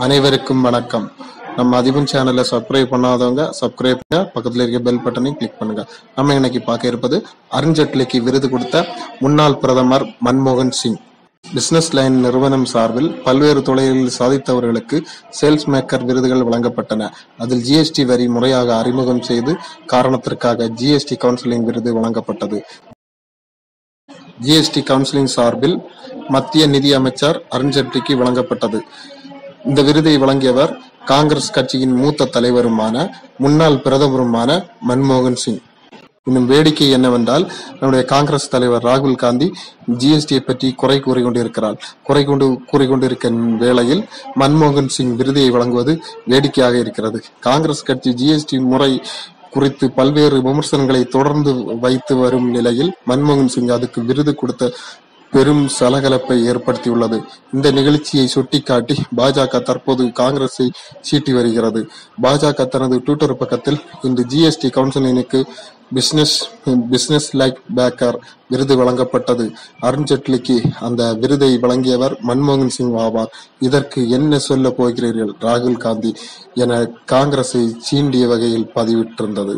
அனைவருக்கும் வணக்கம் நம்ம அதிபன் சேனலை சப்ஸ்கிரைப் பண்ணாதவங்க சப்ஸ்கிரைப் பண்ணுங்க பக்கத்துல இருக்க பெல் பட்டனையும் கிளிக் பண்ணுங்க நம்ம இன்னைக்கு பார்க்க இருப்பது அருண்ஜேட்லிக்கு விருது கொடுத்த முன்னாள் பிரதமர் மன்மோகன் சிங் பிசினஸ் லைன் நிறுவனம் சார்பில் பல்வேறு துறைகளில் சாதித்தவர்களுக்கு சேல்ஸ் மேக்கர் விருதுகள் வழங்கப்பட்டன அதில் ஜிஎஸ்டி வரி முறையாக அறிமுகம் செய்து காரணத்திற்காக ஜிஎஸ்டி கவுன்சிலிங் விருது வழங்கப்பட்டது ஜிஎஸ்டி கவுன்சிலிங் சார்பில் மத்திய நிதி அமைச்சர் அருண்ஜேட்லிக்கு வழங்கப்பட்டது இந்த விருதை வழங்கியவர் காங்கிரஸ் கட்சியின் மூத்த தலைவருமான முன்னாள் பிரதமருமான மன்மோகன் சிங் இன்னும் வேடிக்கை என்னவென்றால் நம்முடைய காங்கிரஸ் தலைவர் ராகுல் காந்தி ஜிஎஸ்டியை பற்றி குறை கூறிக்கொண்டிருக்கிறார் குறை கொண்டு கூறிக்கொண்டிருக்கும் வேளையில் மன்மோகன் சிங் விருதை வழங்குவது வேடிக்கையாக இருக்கிறது காங்கிரஸ் கட்சி ஜிஎஸ்டி முறை குறித்து பல்வேறு விமர்சனங்களை தொடர்ந்து வைத்து வரும் நிலையில் மன்மோகன் சிங் அதுக்கு விருது கொடுத்த பெரும் சலகலப்பை ஏற்படுத்தியுள்ளது இந்த நிகழ்ச்சியை சுட்டிக்காட்டி பாஜக தற்போது காங்கிரஸை சீட்டி வருகிறது பாஜக தனது ட்விட்டர் பக்கத்தில் இன்று ஜிஎஸ்டி கவுன்சிலினுக்கு பிசினஸ் பிசினஸ் லைக் பேக்கர் விருது வழங்கப்பட்டது அருண்ஜேட்லிக்கு அந்த விருதை வழங்கியவர் மன்மோகன் சிங் ஆவார் இதற்கு என்ன சொல்ல போகிறீர்கள் ராகுல் காந்தி என காங்கிரஸை சீண்டிய வகையில் பதிவிட்டிருந்தது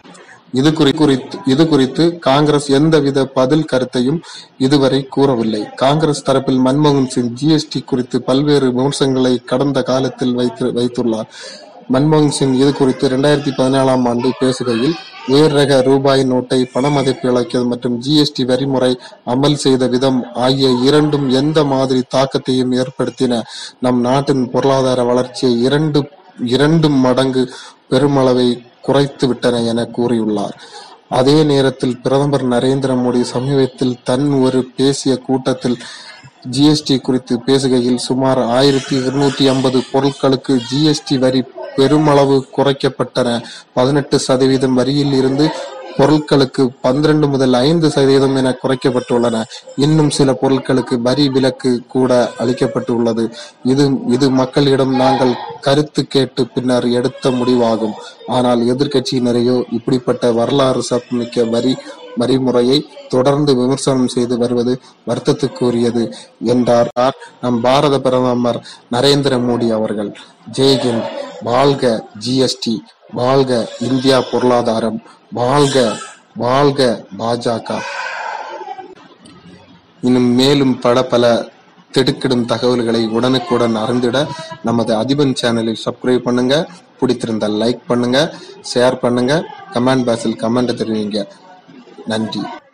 இது குறி- குறித்து இது குறித்து காங்கிரஸ் எந்தவித பதில் கருத்தையும் இதுவரை கூறவில்லை காங்கிரஸ் தரப்பில் மன்மோகன் சிங் ஜிஎஸ்டி குறித்து பல்வேறு விமர்சனங்களை கடந்த காலத்தில் வைத்து வைத்துள்ளார் மன்மோகன் சிங் இது குறித்து இரண்டாயிரத்தி பதினாலாம் ஆண்டு பேசுகையில் உயர் ரக ரூபாய் நோட்டை பண மதிப்பு இழக்கிறது மற்றும் ஜிஎஸ்டி வரிமுறை அமல் செய்த விதம் ஆகிய இரண்டும் எந்த மாதிரி தாக்கத்தையும் ஏற்படுத்தின நம் நாட்டின் பொருளாதார வளர்ச்சியை இரண்டு இரண்டு மடங்கு பெருமளவை குறைத்து விட்டன என கூறியுள்ளார் அதே நேரத்தில் பிரதமர் நரேந்திர மோடி சமீபத்தில் தன் ஒரு பேசிய கூட்டத்தில் ஜிஎஸ்டி குறித்து பேசுகையில் சுமார் ஆயிரத்தி இருநூற்றி ஐம்பது பொருட்களுக்கு ஜிஎஸ்டி வரி பெருமளவு குறைக்கப்பட்டன பதினெட்டு சதவீதம் வரியில் இருந்து பொருட்களுக்கு பன்னிரண்டு முதல் ஐந்து சதவீதம் என குறைக்கப்பட்டுள்ளன இன்னும் சில பொருட்களுக்கு வரி விலக்கு கூட அளிக்கப்பட்டுள்ளது இது இது மக்களிடம் நாங்கள் கருத்து கேட்டு பின்னர் எடுத்த முடிவாகும் ஆனால் எதிர்க்கட்சியினரையோ இப்படிப்பட்ட வரலாறு சிறப்புமிக்க வரி வரிமுறையை தொடர்ந்து விமர்சனம் செய்து வருவது வருத்தத்துக்குரியது என்றார் நம் பாரத பிரதமர் நரேந்திர மோடி அவர்கள் ஜெய்ஹிந்த் வாழ்க ஜிஎஸ்டி வாழ்க இந்தியா பொருளாதாரம் வாழ்க வாழ்க பாஜக இன்னும் மேலும் பல பல திடுக்கிடும் தகவல்களை உடனுக்குடன் அறிந்திட நமது அதிபன் சேனலில் சப்ஸ்கிரைப் பண்ணுங்க பிடித்திருந்தால் லைக் பண்ணுங்க ஷேர் பண்ணுங்க கமெண்ட் பாக்ஸில் கமெண்ட் தெரிவிங்க நன்றி